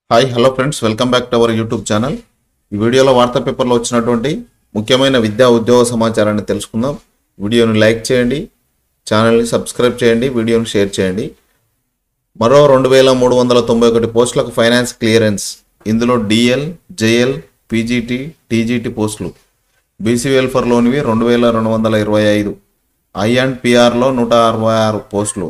hi hello friends welcome back to our YouTube channel ఈ వీడియోలో వార్తా పేపర్లో వచ్చినటువంటి ముఖ్యమైన విద్యా ఉద్యోగ సమాచారాన్ని తెలుసుకుందాం వీడియోని లైక్ చేయండి ఛానల్ని సబ్స్క్రైబ్ చేయండి వీడియోని షేర్ చేయండి మరో రెండు వేల మూడు వందల తొంభై ఒకటి పోస్టులకు ఫైనాన్స్ క్లియరెన్స్ ఇందులో డిఎల్ జేఎల్ పీజీటీ టీజీటీ పోస్టులు బీసీ వెల్ఫేర్లోనివి రెండు వేల రెండు వందల ఇరవై ఐదు ఐ అండ్ పిఆర్లో నూట అరవై ఆరు పోస్టులు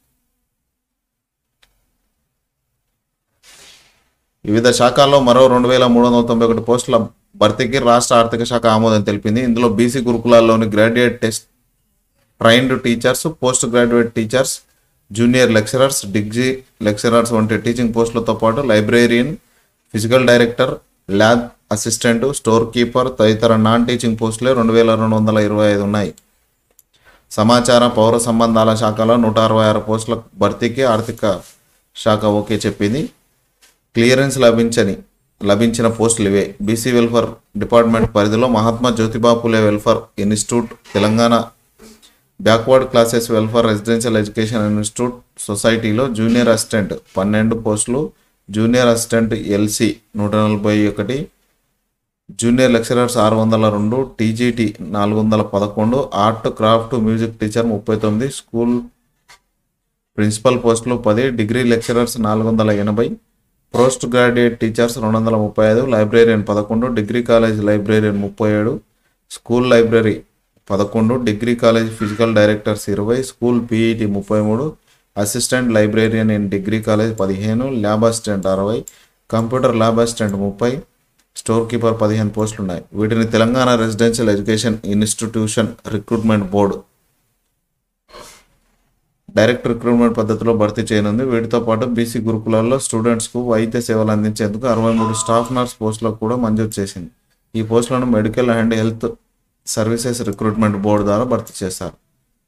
వివిధ శాఖల్లో మరో రెండు వేల మూడు వందల తొంభై ఒకటి పోస్టుల భర్తీకి రాష్ట్ర ఆర్థిక శాఖ ఆమోదం తెలిపింది ఇందులో బీసీ గురుకులాల్లోని graduate test trained teachers post graduate teachers junior lecturers degree lecturers వంటి టీచింగ్ పోస్టులతో పాటు librarian physical director lab assistant store keeper తదితర నాన్ టీచింగ్ పోస్టులే రెండు వేల రెండు వందల ఇరవై ఐదు ఉన్నాయి సమాచార పౌర సంబంధాల శాఖలో నూట అరవై ఆరు పోస్టుల భర్తీకి ఆర్థిక శాఖ ఓకే చెప్పింది క్లియరెన్స్ లభించని లభించిన పోస్టులు ఇవే బీసీ వెల్ఫేర్ డిపార్ట్మెంట్ పరిధిలో Mahatma Jyotiba Phule welfare institute Telangana backward classes welfare residential education institute సొసైటీలో జూనియర్ అసిస్టెంట్ పన్నెండు పోస్టులు జూనియర్ అసిస్టెంట్ ఎల్సి నూట నలభై ఒకటి జూనియర్ లెక్చరర్స్ ఆరు వందల రెండు టీజీటీ నాలుగు వందల పదకొండు ఆర్ట్ క్రాఫ్ట్ మ్యూజిక్ టీచర్ ముప్పై తొమ్మిది స్కూల్ ప్రిన్సిపల్ పోస్టులు పది డిగ్రీ లెక్చరర్స్ నాలుగు వందల ఎనభై పోస్ట్ గ్రాడ్యుయేట్ టీచర్స్ రెండు వందల ముప్పై ఐదు లైబ్రేరియన్ పదకొండు డిగ్రీ కాలేజ్ లైబ్రేరియన్ ముప్పై ఏడు స్కూల్ లైబ్రరీ పదకొండు డిగ్రీ కాలేజ్ ఫిజికల్ డైరెక్టర్స్ ఇరవై స్కూల్ పీఈటీ ముప్పై మూడు assistant librarian in degree college పదిహేను ల్యాబ్ అసిస్టెంట్ అరవై కంప్యూటర్ ల్యాబ్ అసిస్టెంట్ ముప్పై స్టోర్ కీపర్ పదిహేను పోస్టులు ఉన్నాయి వీటిని Telangana residential education institution recruitment board direct recruitment పద్ధతిలో భర్తీ చేయనుంది వీటితో పాటు బీసీ గురుకులాల్లో స్టూడెంట్స్కు వైద్య సేవలు అందించేందుకు అరవై మూడు స్టాఫ్ నర్స్ పోస్టులకు కూడా మంజూరు చేసింది ఈ పోస్టులను medical and health services recruitment board ద్వారా భర్తీ చేస్తారు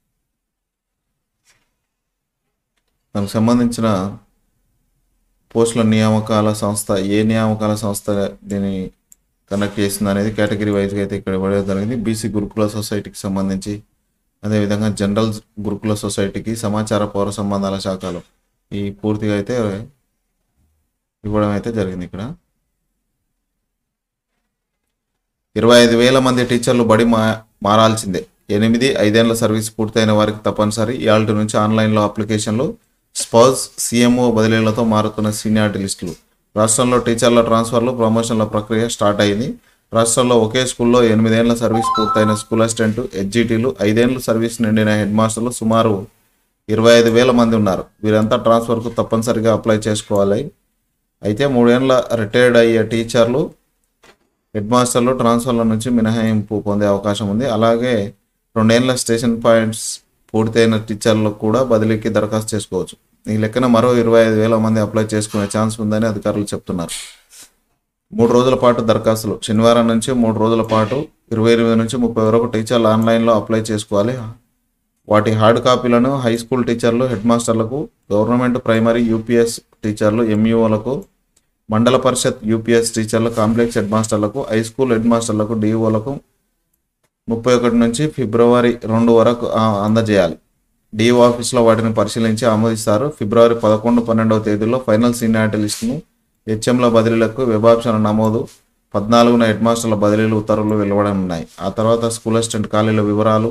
దానికి సంబంధించిన పోస్టుల నియామకాల సంస్థ ఏ నియామకాల సంస్థ దీన్ని కండక్ట్ చేస్తుంది అనేది కేటగిరీ వైజ్గా అయితే ఇక్కడ ఇవ్వడం జరిగింది బీసీ గురుకుల సొసైటీకి సంబంధించి అదేవిధంగా జనరల్ గురుకుల సొసైటీకి సమాచార పౌర సంబంధాల శాఖలో ఈ పూర్తిగా అయితే ఇవ్వడం అయితే జరిగింది ఇక్కడ ఇరవై ఐదు వేల మంది టీచర్లు బడి మా మారాల్సిందే ఎనిమిది ఐదేళ్ల సర్వీస్ పూర్తయిన వారికి తప్పనిసరి ఇయాల్టి నుంచి ఆన్లైన్లో అప్లికేషన్లు స్పౌజ్ సీఎంఓ బదిలీలతో మారుతున్న సీనియారిటీ లిస్టులు రాష్ట్రంలో టీచర్ల ట్రాన్స్ఫర్లు ప్రమోషన్ల ప్రక్రియ స్టార్ట్ అయింది రాష్ట్రంలో ఒకే స్కూల్లో ఎనిమిదేళ్ల సర్వీస్ పూర్తయిన స్కూల్ అసిస్టెంట్ హెచ్జిటీలు ఐదేళ్ల సర్వీస్ నిండిన హెడ్ మాస్టర్లు సుమారు ఇరవై ఐదు వేల మంది ఉన్నారు వీరంతా ట్రాన్స్ఫర్కు తప్పనిసరిగా అప్లై చేసుకోవాలి అయితే మూడేళ్ల రిటైర్డ్ అయ్యే టీచర్లు హెడ్ మాస్టర్లు ట్రాన్స్ఫర్ల నుంచి మినహాయింపు పొందే అవకాశం ఉంది అలాగే రెండేళ్ల స్టేషన్ పాయింట్స్ పూర్తయిన టీచర్లకు కూడా బదిలీకి దరఖాస్తు చేసుకోవచ్చు ఈ లెక్కన మరో ఇరవై ఐదు వేల మంది అప్లై చేసుకునే ఛాన్స్ ఉందని అధికారులు చెప్తున్నారు మూడు రోజుల పాటు దరఖాస్తులు శనివారం నుంచి మూడు రోజుల పాటు ఇరవై ఎనిమిది నుంచి ముప్పై వరకు టీచర్లు ఆన్లైన్లో అప్లై చేసుకోవాలి వాటి హార్డ్ కాపీలను హై స్కూల్ టీచర్లు హెడ్ మాస్టర్లకు గవర్నమెంట్ ప్రైమరీ యూపీఎస్ టీచర్లు ఎంఈఓలకు మండల పరిషత్ యూపీఎస్ టీచర్లు కాంప్లెక్స్ హెడ్ మాస్టర్లకు హై స్కూల్ హెడ్ మాస్టర్లకు డిఓలకు ముప్పై ఒకటి నుంచి ఫిబ్రవరి రెండు వరకు ఆ, అందజేయాలి డిఓ ఆఫీస్లో వాటిని పరిశీలించి ఆమోదిస్తారు ఫిబ్రవరి పదకొండు పన్నెండవ తేదీలో ఫైనల్ సీనియారిటీ లిస్టును హెచ్ఎంల బదిలీలకు వెబాప్షన్ నమోదు పద్నాలుగున హెడ్ మాస్టర్ల బదిలీలు ఉత్తర్వులు వెలువడనున్నాయి ఆ తర్వాత స్కూల్ అసిస్టెంట్ ఖాళీల వివరాలు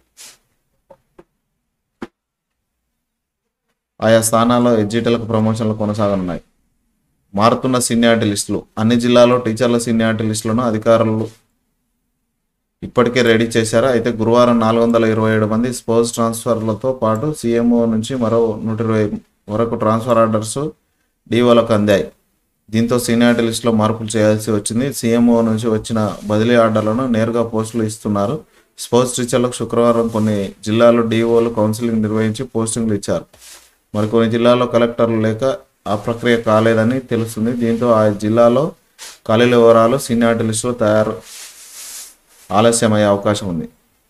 ఆయా స్థానాల్లో ఎడ్జిటలకు ప్రమోషన్లు కొనసాగనున్నాయి మారుతున్న సీనియారిటీ లిస్టులు అన్ని జిల్లాల్లో టీచర్ల సీనియారిటీ లిస్టులను అధికారులు ఇప్పటికే రెడీ చేశారు అయితే గురువారం నాలుగు వందల ఇరవై ఏడు మంది స్పోర్ట్స్ ట్రాన్స్ఫర్లతో పాటు సీఎంఓ నుంచి మరో నూట ఇరవై వరకు ట్రాన్స్ఫర్ ఆర్డర్స్ డీఓలకు అందాయి దీంతో సీనియారిటీ లిస్టులో మార్పులు చేయాల్సి వచ్చింది సీఎంఓ నుంచి వచ్చిన బదిలీ ఆర్డర్లను నేరుగా పోస్టులు ఇస్తున్నారు స్పోర్ట్స్ టీచర్లకు శుక్రవారం కొన్ని జిల్లాల్లో డీఓలు కౌన్సిలింగ్ నిర్వహించి పోస్టింగ్లు ఇచ్చారు మరికొన్ని జిల్లాల్లో కలెక్టర్లు లేక ఆ ప్రక్రియ కాలేదని తెలుస్తుంది దీంతో ఆ జిల్లాలో ఖాళీల వివరాలు సీనియారిటీ లిస్టులో తయారు ఆలస్యమయ్యే అవకాశం ఉంది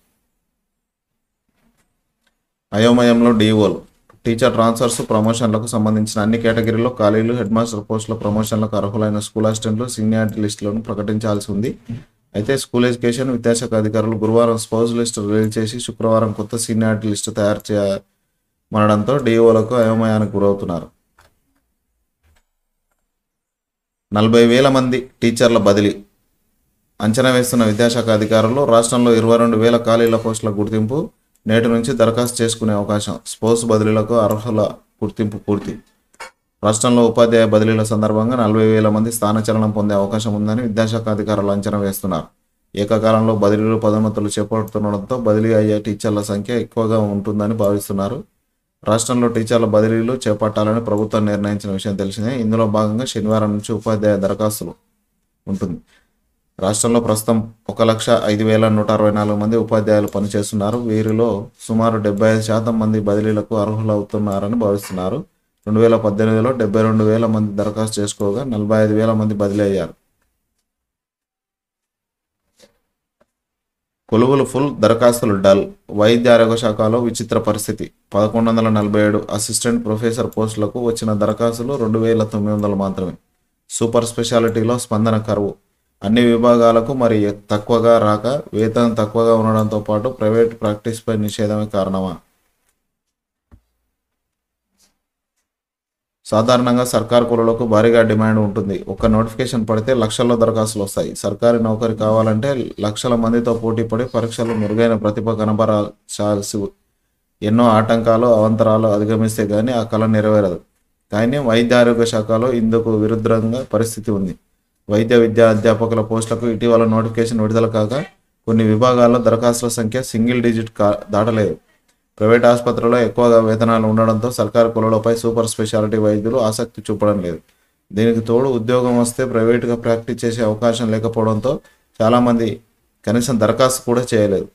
అయోమయంలో డీఓలు టీచర్ ట్రాన్స్ఫర్స్ ప్రమోషన్లకు సంబంధించిన అన్ని కేటగిరీల్లో ఖాళీలు హెడ్ మాస్టర్ పోస్టుల ప్రమోషన్లకు అర్హులైన స్కూల్ అసిస్టెంట్లు సీనియారిటీ లిస్టులను ప్రకటించాల్సి ఉంది అయితే స్కూల్ ఎడ్యుకేషన్ విద్యాశాఖ అధికారులు గురువారం స్పౌజ్ లిస్టు రిలీజ్ చేసి శుక్రవారం కొత్త సీనియారిటీ లిస్టు తయారు చేయమనడంతో డిఓలకు అయోమయానికి గురవుతున్నారు నలభై వేల మంది టీచర్ల బదిలీ అంచనా వేస్తున్న విద్యాశాఖ అధికారులు రాష్ట్రంలో ఇరవై రెండు వేల ఖాళీల పోస్టుల గుర్తింపు నేటి నుంచి దరఖాస్తు చేసుకునే అవకాశం స్పోర్ట్స్ బదిలీలకు అర్హుల గుర్తింపు పూర్తి రాష్ట్రంలో ఉపాధ్యాయ బదిలీల సందర్భంగా నలభై వేల మంది స్థానచలనం పొందే అవకాశం ఉందని విద్యాశాఖ అధికారులు అంచనా వేస్తున్నారు ఏకకాలంలో బదిలీలు పదోన్నతులు చేపడుతుండడంతో బదిలీ అయ్యే టీచర్ల సంఖ్య ఎక్కువగా ఉంటుందని భావిస్తున్నారు రాష్ట్రంలో టీచర్ల బదిలీలు చేపట్టాలని ప్రభుత్వం నిర్ణయించిన విషయం తెలిసిందే ఇందులో భాగంగా శనివారం నుంచి ఉపాధ్యాయ దరఖాస్తులు ఉంటుంది రాష్ట్రంలో ప్రస్తుతం ఒక లక్ష ఐదు వేల నూట అరవై నాలుగు మంది ఉపాధ్యాయులు పనిచేస్తున్నారు వీరిలో సుమారు డెబ్బై ఐదు శాతం మంది బదిలీలకు అర్హులవుతున్నారని భావిస్తున్నారు రెండు వేల పద్దెనిమిదిలో డెబ్బై రెండు వేల మంది దరఖాస్తు చేసుకోగా నలభై ఐదు వేల మంది బదిలీ అయ్యారు కొలువులు ఫుల్ దరఖాస్తులు డల్ వైద్య ఆరోగ్య శాఖలో విచిత్ర పరిస్థితి పదకొండు వందల నలభై ఏడు అసిస్టెంట్ ప్రొఫెసర్ పోస్టులకు వచ్చిన దరఖాస్తులు రెండు వేల తొమ్మిది వందలు మాత్రమే సూపర్ స్పెషాలిటీలో స్పందన కరువు అన్ని విభాగాలకు మరి తక్కువగా రాక వేతనం తక్కువగా ఉండడంతో పాటు ప్రైవేట్ ప్రాక్టీస్పై నిషేధమే కారణమా సాధారణంగా సర్కార్ కులాలకు భారీగా డిమాండ్ ఉంటుంది ఒక నోటిఫికేషన్ పడితే లక్షల్లో దరఖాస్తులు వస్తాయి సర్కారీ నౌకరి కావాలంటే లక్షల మందితో పోటీ పడి పరీక్షలు మెరుగైన ప్రతిభ కనబరాల్సి ఎన్నో ఆటంకాలు అవంతరాలు అధిగమిస్తే కానీ ఆ కళ నెరవేరదు కానీ వైద్య ఆరోగ్య శాఖలో ఇందుకు విరుద్ధంగా పరిస్థితి ఉంది వైద్య విద్యా అధ్యాపకుల పోస్టులకు ఇటీవల నోటిఫికేషన్ విడుదల కాగా కొన్ని విభాగాల్లో దరఖాస్తుల సంఖ్య సింగిల్ డిజిట్ కా దాటలేదు ప్రైవేట్ ఆసుపత్రుల్లో ఎక్కువగా వేతనాలు ఉండడంతో సర్కారు కులలపై సూపర్ స్పెషాలిటీ వైద్యులు ఆసక్తి చూపడం లేదు దీనికి తోడు ఉద్యోగం వస్తే ప్రైవేటుగా ప్రాక్టీస్ చేసే అవకాశం లేకపోవడంతో చాలామంది కనీసం దరఖాస్తు కూడా చేయలేదు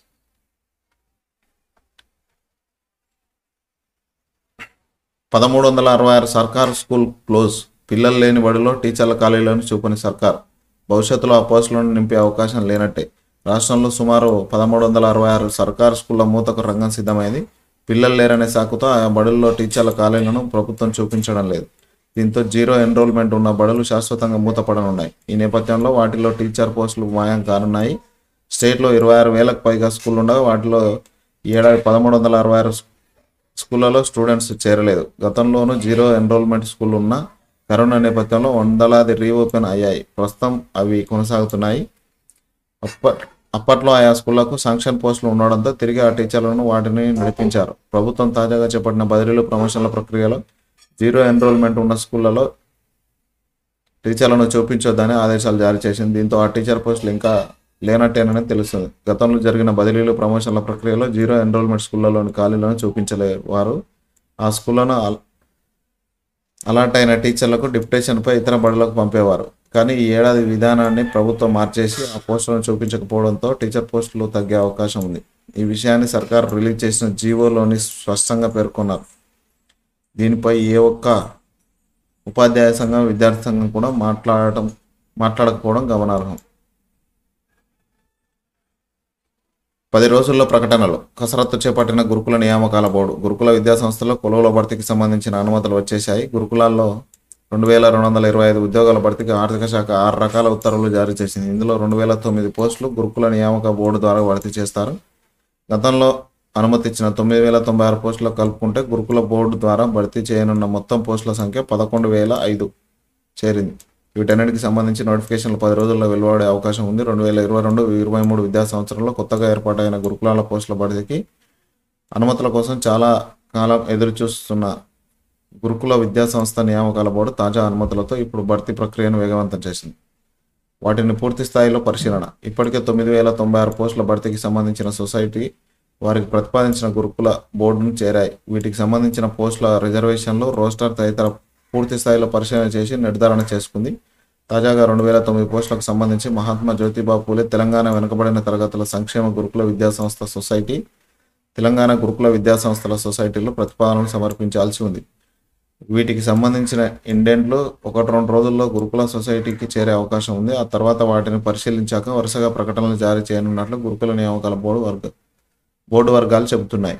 పదమూడు వందల అరవై ఆరు సర్కారు స్కూల్ క్లోజ్ పిల్లలు లేని బడిలో టీచర్ల ఖాళీలను చూపని సర్కార్ భవిష్యత్తులో ఆ పోస్టులను నింపే అవకాశం లేనట్టే రాష్ట్రంలో సుమారు పదమూడు వందల అరవై ఆరు సర్కారు స్కూళ్ల మూతకు రంగం సిద్ధమైంది పిల్లలు లేరనే సాకుతో ఆయా బడుల్లో టీచర్ల ఖాళీలను ప్రభుత్వం చూపించడం లేదు దీంతో జీరో ఎన్రోల్మెంట్ ఉన్న బడులు శాశ్వతంగా మూతపడనున్నాయి ఈ నేపథ్యంలో వాటిలో టీచర్ పోస్టులు మాయం కానున్నాయి స్టేట్లో ఇరవై ఆరు వేలకు పైగా స్కూళ్ళు ఉండగా వాటిలో ఈ ఏడాది పదమూడు వందల అరవై ఆరు స్కూళ్ళలో స్టూడెంట్స్ చేరలేదు గతంలోనూ జీరో ఎన్రోల్మెంట్ స్కూల్ ఉన్న కరోనా నేపథ్యంలో వందలాది రీఓపెన్ అయ్యాయి ప్రస్తుతం అవి కొనసాగుతున్నాయి అప్ప అప్పట్లో ఆయా స్కూళ్లకు శాంక్షన్ పోస్టులు ఉండడంతో తిరిగి ఆ టీచర్లను వాటిని నడిపించారు ప్రభుత్వం తాజాగా చేపట్టిన బదిలీలు ప్రమోషన్ల ప్రక్రియలో జీరో ఎన్రోల్మెంట్ ఉన్న స్కూళ్లలో టీచర్లను చూపించొద్దని ఆదేశాలు జారీ చేసింది దీంతో ఆ టీచర్ పోస్టులు ఇంకా లేనట్టేనని తెలుస్తుంది గతంలో జరిగిన బదిలీలు ప్రమోషన్ల ప్రక్రియలో జీరో ఎన్రోల్మెంట్ స్కూళ్లలోని ఖాళీలను చూపించలే వారు ఆ స్కూళ్లను అల- అలాట్ అయిన టీచర్లకు డిప్యుటేషన్పై ఇతర బడులకు పంపేవారు కానీ ఈ ఏడాది విధానాన్ని ప్రభుత్వం మార్చేసి ఆ పోస్టులను చూపించకపోవడంతో టీచర్ పోస్టులు తగ్గే అవకాశం ఉంది ఈ విషయాన్ని సర్కార్ రిలీజ్ చేసిన జీవోలోని స్పష్టంగా పేర్కొన్నారు దీనిపై ఏ ఒక్క ఉపాధ్యాయ సంఘం విద్యార్థి సంఘం కూడా మాట్లాడటం మాట్లాడకపోవడం గమనార్హం పది రోజుల్లో ప్రకటనలు కసరత్తు చేపట్టిన గురుకుల నియామకాల బోర్డు గురుకుల విద్యా సంస్థలో కొలువుల భర్తీకి సంబంధించిన అనుమతులు వచ్చేశాయి గురుకులాల్లో రెండు వేల రెండు వందల ఇరవై ఐదు ఉద్యోగాల భర్తీకి ఆర్థిక శాఖ ఆరు రకాల ఉత్తర్వులు జారీ చేసింది ఇందులో రెండు వేల తొమ్మిది పోస్టులు గురుకుల నియామక బోర్డు ద్వారా భర్తీ చేస్తారు గతంలో అనుమతి ఇచ్చిన తొమ్మిది వేల తొంభై ఆరు పోస్టులు కలుపుకుంటే గురుకుల బోర్డు ద్వారా భర్తీ చేయనున్న మొత్తం పోస్టుల సంఖ్య పదకొండు వేల ఐదు చేరింది వీటన్నిటికి సంబంధించి నోటిఫికేషన్లు పది రోజుల్లో వెలువడే అవకాశం ఉంది రెండు వేల ఇరవై రెండు ఇరవై మూడు విద్యా సంవత్సరంలో కొత్తగా ఏర్పాటైన గురుకులాల పోస్టుల భర్తీకి అనుమతుల కోసం చాలా కాలం ఎదురు చూస్తున్న గురుకుల విద్యా సంస్థ నియామకాల బోర్డు తాజా అనుమతులతో ఇప్పుడు భర్తీ ప్రక్రియను వేగవంతం చేసింది వాటిని పూర్తి స్థాయిలో పరిశీలన ఇప్పటికే తొమ్మిది వేల తొంభై ఆరు పోస్టుల భర్తీకి సంబంధించిన సొసైటీ వారికి ప్రతిపాదించిన గురుకుల బోర్డును చేరాయి వీటికి సంబంధించిన పోస్టుల రిజర్వేషన్లు రోస్టర్ తదితర పూర్తి స్థాయిలో పరిశీలన చేసి నిర్ధారణ చేసుకుంది తాజాగా రెండు వేల తొమ్మిది పోస్టులకు సంబంధించి మహాత్మా జ్యోతిబా పూలే తెలంగాణ వెనుకబడిన తరగతుల సంక్షేమ గురుకుల విద్యా సంస్థ సొసైటీ తెలంగాణ గురుకుల విద్యా సంస్థల సొసైటీలో ప్రతిపాదనలు సమర్పించాల్సి ఉంది వీటికి సంబంధించిన ఇండెంట్లు ఒకటి రెండు రోజుల్లో గురుకుల సొసైటీకి చేరే అవకాశం ఉంది ఆ తర్వాత వాటిని పరిశీలించాక వరుసగా ప్రకటనలు జారీ చేయనున్నట్లు గురుకుల నియామకాల బోర్డు వర్గ బోర్డు వర్గాలు చెబుతున్నాయి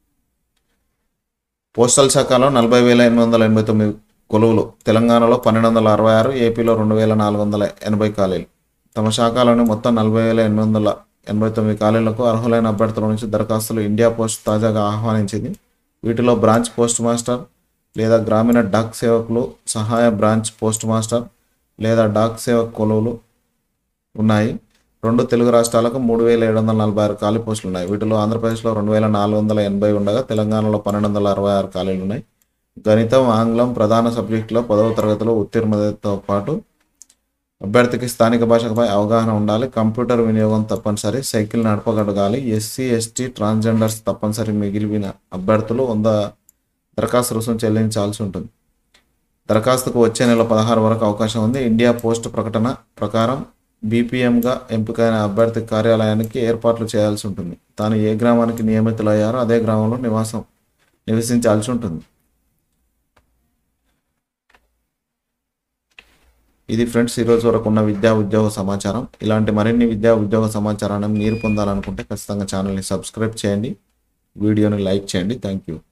పోస్టల్ శాఖలో నలభై వేల ఎనిమిది వందల ఎనభై తొమ్మిది కొలువులు తెలంగాణలో పన్నెండు వందల అరవై ఆరు ఏపీలో రెండు వేల నాలుగు వందల ఎనభై ఖాళీలు తమ శాఖలోని మొత్తం నలభై వేల ఎనిమిది వందల ఎనభై తొమ్మిది ఖాళీలకు అర్హులైన అభ్యర్థుల నుంచి దరఖాస్తులు ఇండియా పోస్ట్ తాజాగా ఆహ్వానించింది వీటిలో బ్రాంచ్ పోస్ట్ మాస్టర్ లేదా గ్రామీణ డాక్ సేవకులు సహాయ బ్రాంచ్ పోస్ట్ మాస్టర్ లేదా డాక్ సేవక్ కొలువులు ఉన్నాయి రెండు తెలుగు రాష్ట్రాలకు మూడు వేల ఏడు వందల నలభై ఆరు ఖాళీ పోస్టులు ఉన్నాయి వీటిలో ఆంధ్రప్రదేశ్లో రెండు వేల నాలుగు వందల ఎనభై ఉండగా తెలంగాణలో పన్నెండు వందల అరవై ఆరు ఖాళీలు ఉన్నాయి గణితం ఆంగ్లం ప్రధాన సబ్జెక్టులో పదవ తరగతిలో ఉత్తీర్ణతతో పాటు అభ్యర్థికి స్థానిక భాషపై అవగాహన ఉండాలి కంప్యూటర్ వినియోగం తప్పనిసరి సైకిల్ నడపగలగాలి ఎస్సీ ఎస్టీ ట్రాన్స్జెండర్స్ తప్పనిసరి మిగిలిన అభ్యర్థులు వంద దరఖాస్తు రుసుము చెల్లించాల్సి ఉంటుంది దరఖాస్తుకు వచ్చే నెల పదహారు వరకు అవకాశం ఉంది ఇండియా పోస్ట్ ప్రకటన ప్రకారం బీపీఎంగా ఎంపికైన అభ్యర్థి కార్యాలయానికి ఏర్పాట్లు చేయాల్సి ఉంటుంది తాను ఏ గ్రామానికి నియమితులయ్యారో అదే గ్రామంలో నివాసం నివసించాల్సి ఉంటుంది ఇది ఫ్రెండ్స్ ఈరోజు వరకు ఉన్న విద్యా ఉద్యోగ సమాచారం ఇలాంటి మరిన్ని విద్యా ఉద్యోగ సమాచారాన్ని మీరు పొందాలనుకుంటే ఖచ్చితంగా ఛానల్ని సబ్స్క్రైబ్ చేయండి వీడియోని లైక్ చేయండి థ్యాంక్ యూ